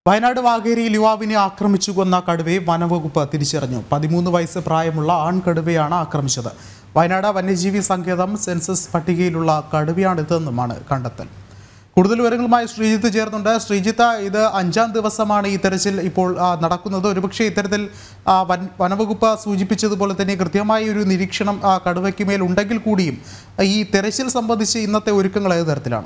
വയനാട് വാഗേരിയിൽ യുവാവിനെ ആക്രമിച്ചു കൊന്ന കടുവയെ വനവകുപ്പ് തിരിച്ചറിഞ്ഞു പതിമൂന്ന് വയസ്സ് പ്രായമുള്ള ആൺകടുവയാണ് ആക്രമിച്ചത് വയനാട് വന്യജീവി സങ്കേതം സെൻസസ് പട്ടികയിലുള്ള കടുവയാണിതെന്നുമാണ് കണ്ടെത്തൽ കൂടുതൽ വിവരങ്ങളുമായി ശ്രീജിത്ത് ചേർന്നുണ്ട് ശ്രീജിത്ത് ഇത് അഞ്ചാം ദിവസമാണ് ഈ തെരച്ചിൽ ഇപ്പോൾ ആ, നടക്കുന്നത് ഒരുപക്ഷെ ഇത്തരത്തിൽ ആ, വൻ വനവകുപ്പ് സൂചിപ്പിച്ചതുപോലെ തന്നെ കൃത്യമായ ഒരു നിരീക്ഷണം ആ, കടുവയ്ക്ക് മേൽ ഉണ്ടെങ്കിൽ കൂടിയും ഈ തെരച്ചിൽ സംബന്ധിച്ച് ഇന്നത്തെ ഒരുക്കങ്ങൾ ഏത് തരത്തിലാണ്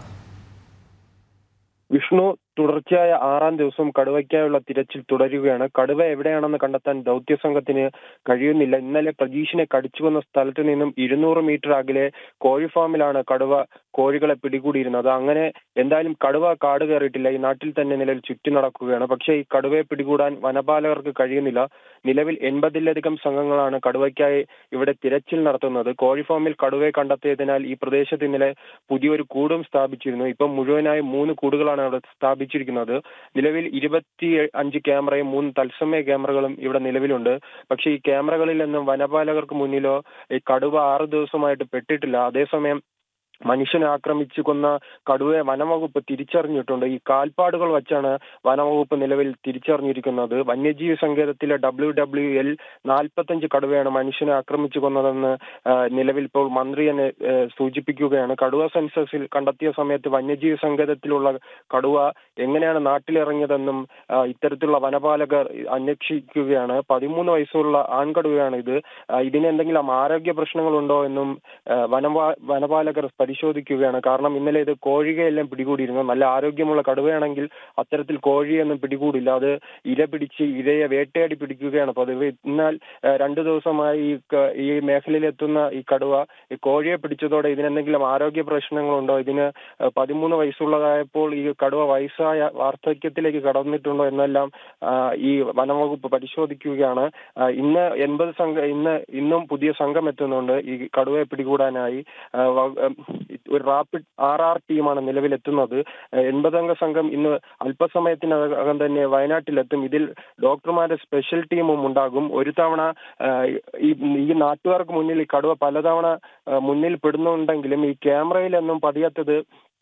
വിഷ്ണു തുടർച്ചയായ ആറാം ദിവസവും കടുവയ്ക്കായുള്ള തിരച്ചിൽ തുടരുകയാണ് കടുവ എവിടെയാണെന്ന് കണ്ടെത്താൻ ദൗത്യ സംഘത്തിന് കഴിയുന്നില്ല ഇന്നലെ പ്രജീഷിനെ കടിച്ചുകൊന്ന സ്ഥലത്ത് നിന്നും ഇരുന്നൂറ് മീറ്റർ അകലെ കോഴി ഫാമിലാണ് കടുവ കോഴികളെ പിടികൂടിയിരുന്നത് അങ്ങനെ എന്തായാലും കടുവ കാട് കയറിയിട്ടില്ല ഈ നാട്ടിൽ തന്നെ നിലവിൽ ചുറ്റി നടക്കുകയാണ് പക്ഷേ ഈ കടുവയെ പിടികൂടാൻ വനപാലകർക്ക് കഴിയുന്നില്ല നിലവിൽ എൺപതിലധികം സംഘങ്ങളാണ് കടുവയ്ക്കായി ഇവിടെ തിരച്ചിൽ നടത്തുന്നത് കോഴി ഫാമിൽ കടുവയെ കണ്ടെത്തിയതിനാൽ ഈ പ്രദേശത്ത് ഇന്നലെ പുതിയൊരു കൂടും സ്ഥാപിച്ചിരുന്നു ഇപ്പം മുഴുവനായി മൂന്ന് കൂടുകളാണ് അവിടെ സ്ഥാപിച്ചിരിക്കുന്നത് നിലവിൽ ഇരുപത്തി അഞ്ച് ക്യാമറയും മൂന്ന് തത്സമയ ക്യാമറകളും ഇവിടെ നിലവിലുണ്ട് പക്ഷേ ഈ ക്യാമറകളിൽ നിന്നും വനപാലകർക്ക് മുന്നിലോ ഈ കടുവ ആറ് ദിവസമായിട്ട് പെട്ടിട്ടില്ല അതേസമയം മനുഷ്യനെ ആക്രമിച്ചു കൊന്ന കടുവയെ വനംവകുപ്പ് തിരിച്ചറിഞ്ഞിട്ടുണ്ട് ഈ കാൽപ്പാടുകൾ വച്ചാണ് വനംവകുപ്പ് നിലവിൽ തിരിച്ചറിഞ്ഞിരിക്കുന്നത് വന്യജീവി സങ്കേതത്തിലെ ഡബ്ല്യു ഡബ്ല്യു എൽ നാൽപ്പത്തഞ്ച് കടുവയാണ് മനുഷ്യനെ ആക്രമിച്ചു കൊന്നതെന്ന് ആ, നിലവിൽ ഇപ്പോൾ മന്ത്രി തന്നെ ആ, സൂചിപ്പിക്കുകയാണ് കടുവ സെൻസസിൽ കണ്ടെത്തിയ സമയത്ത് വന്യജീവി സങ്കേതത്തിലുള്ള കടുവ എങ്ങനെയാണ് നാട്ടിലിറങ്ങിയതെന്നും ആ, ഇത്തരത്തിലുള്ള വനപാലകർ അന്വേഷിക്കുകയാണ് പതിമൂന്ന് വയസ്സുള്ള ആൺകടുവയാണ് ഇത് ആ, ഇതിന് എന്തെങ്കിലും ആരോഗ്യ പ്രശ്നങ്ങളുണ്ടോ എന്നും ആ, വനപാ വനപാലകർ പരിശോധിക്കുകയാണ് കാരണം ഇന്നലെ ഇത് കോഴികയെല്ലാം പിടികൂടിയിരുന്നു നല്ല ആരോഗ്യമുള്ള കടുവയാണെങ്കിൽ അത്തരത്തിൽ കോഴിയൊന്നും പിടികൂടില്ല അത് ഇര പിടിച്ച് ഇരയെ വേട്ടയാടി പിടിക്കുകയാണ് പതിവ് എന്നാൽ ആ, രണ്ടു ദിവസമായി ഈ ക- ഈ മേഖലയിലെത്തുന്ന ഈ കടുവ ഈ കോഴിയെ പിടിച്ചതോടെ ഇതിനെന്തെങ്കിലും ആരോഗ്യ പ്രശ്നങ്ങളുണ്ടോ ഇതിന് ആ, പതിമൂന്ന് വയസ്സുള്ളതായപ്പോൾ ഈ കടുവ വയസ്സായ വാർദ്ധക്യത്തിലേക്ക് കടന്നിട്ടുണ്ടോ എന്നെല്ലാം ആ, ഈ വനംവകുപ്പ് പരിശോധിക്കുകയാണ് ആ, ഇന്ന് എൺപത് സംഘം ഇന്ന് ഇന്നും പുതിയ സംഘം എത്തുന്നുണ്ട് ഈ കടുവയെ പിടികൂടാനായി ആ, വ- ഉം, ഒരു റാപ്പിഡ് ആർ ആർ ടീമാണ് നിലവിലെത്തുന്നത് എൺപതംഗ സംഘം ഇന്ന് അല്പസമയത്തിനകം തന്നെ വയനാട്ടിലെത്തും ഇതിൽ ഡോക്ടർമാരുടെ സ്പെഷ്യൽ ടീമും ഉണ്ടാകും ഒരു തവണ ആ, ഈ ഈ നാട്ടുകാർക്ക് മുന്നിൽ ഈ കടുവ പലതവണ ആ, മുന്നിൽ പെടുന്നുണ്ടെങ്കിലും ഈ ക്യാമറയിലൊന്നും പതിയാത്തത്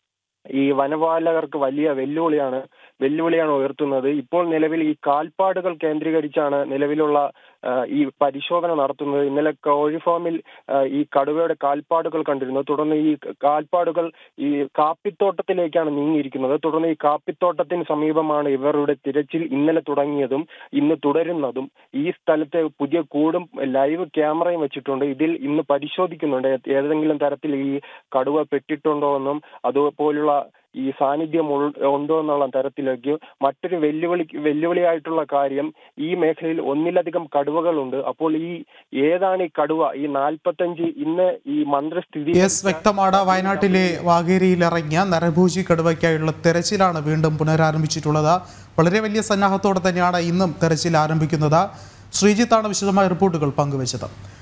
ഈ വനപാലകർക്ക് വലിയ വെല്ലുവിളിയാണ് വെല്ലുവിളിയാണ് ഉയർത്തുന്നത് ഇപ്പോൾ നിലവിൽ ഈ കാൽപ്പാടുകൾ കേന്ദ്രീകരിച്ചാണ് നിലവിലുള്ള ആ, ഈ പരിശോധന നടത്തുന്നത് ഇന്നലെ കോഴി ഫാമിൽ ആ, ഈ കടുവയുടെ കാൽപ്പാടുകൾ കണ്ടിരുന്നു തുടർന്ന് ഈ കാൽപ്പാടുകൾ ഈ കാപ്പിത്തോട്ടത്തിലേക്കാണ് നീങ്ങിയിരിക്കുന്നത് തുടർന്ന് ഈ കാപ്പിത്തോട്ടത്തിന് സമീപമാണ് ഇവരുടെ തിരച്ചിൽ ഇന്നലെ തുടങ്ങിയതും ഇന്ന് തുടരുന്നതും ഈ സ്ഥലത്തെ പുതിയ കൂടും ലൈവ് ക്യാമറയും വെച്ചിട്ടുണ്ട് ഇതിൽ ഇന്ന് പരിശോധിക്കുന്നുണ്ട് ഏതെങ്കിലും തരത്തിൽ ഈ കടുവ പെട്ടിട്ടുണ്ടോ എന്നും അതുപോലുള്ള ഈ സാന്നിധ്യം ഉൾ- ഉണ്ടോ എന്നുള്ള തരത്തിലേക്ക് മറ്റൊരു വെല്ലുവിളി വെല്ലുവിളിയായിട്ടുള്ള കാര്യം ഈ മേഖലയിൽ ഒന്നിലധികം കടുവകളുണ്ട് അപ്പോൾ ഈ ഏതാണ് ഈ കടുവ ഈ നാൽപ്പത്തഞ്ച് ഇന്ന് ഈ മന്ത്രി സ്ഥിതി യെസ് വ്യക്തമാണ് വയനാട്ടിലെ വാഗേരിയിൽ ഇറങ്ങിയ നരഭൂജി കടുവയ്ക്കായുള്ള തെരച്ചിലാണ് വീണ്ടും പുനരാരംഭിച്ചിട്ടുള്ളത് വളരെ വലിയ സന്നാഹത്തോടെ തന്നെയാണ് ഇന്നും തെരച്ചിൽ ആരംഭിക്കുന്നത് ശ്രീജിത്താണ് വിശദമായ റിപ്പോർട്ടുകൾ പങ്കുവച്ചത്